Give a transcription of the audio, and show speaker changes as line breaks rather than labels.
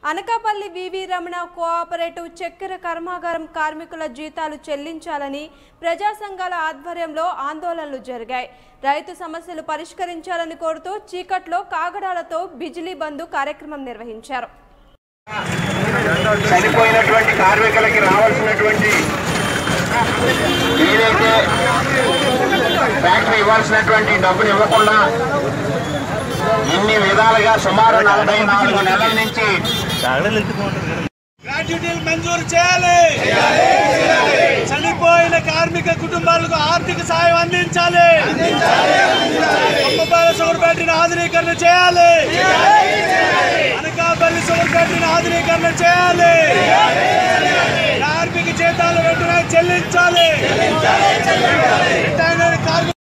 అనకాపల్లి వివి Ramana cooperative చక్కెర కర్మాగారం కార్మికుల జీతాలు చెల్లించాలని ప్రజా సంఘాల ఆధ్వర్యంలో ఆందోళనలు జరిగాయి రైతు సమస్యలు పరిష్కరించాలని కోరుతూ చీకట్లో కాగడాలతో బిజిలీ బంద్ కార్యక్రమం నిర్వహించారు
చనిపోయినటువంటి కార్మికులకి రావాల్సినటువంటి ఏదైతే ఫ్యాక్టరీ ఇవ్వాల్సినటువంటి డబ్బులు ఇవ్వకుండా ఇన్ని విధాలుగా సుమారు నలభై నాలుగు నెలల నుంచి
గ్రాడ్యుటీలు మంజూరు చేయాలి చనిపోయిన కార్మిక కుటుంబాలకు ఆర్థిక సాయం అందించాలి కొమ్మపాల షుగర్ ఫ్యాక్టరీని ఆధునీకరణ చేయాలి అనకాపల్లి షుగర్ ఫ్యాక్టరీని ఆధునీకరణ చేయాలి కార్మిక జీతాలు వెంటనే చెల్లించాలి రిటైర్డ్ కార్మిక